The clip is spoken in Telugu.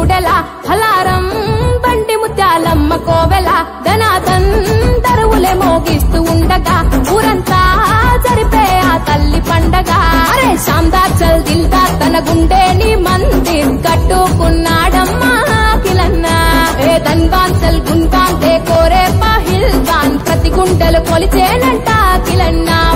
చూడెలా హలారం బండి ముత్యాలమ్మ కోవెల ధనాదన్ దరువులే మోగిస్తూ ఉండగా ఊరంతా జరిపే ఆ తల్లి పండగ అరే శాందార్ చల్ దిల్దార్ తన గుండెని మందిర్ కట్టుకున్నాడమ్మా కిలన్న ఏ ధన్వాన్ చల్ గున్వాన్ దే కోరే పాహిల్ దాన్ ప్రతి గుండెలు కొలిచేనంట కిలన్నా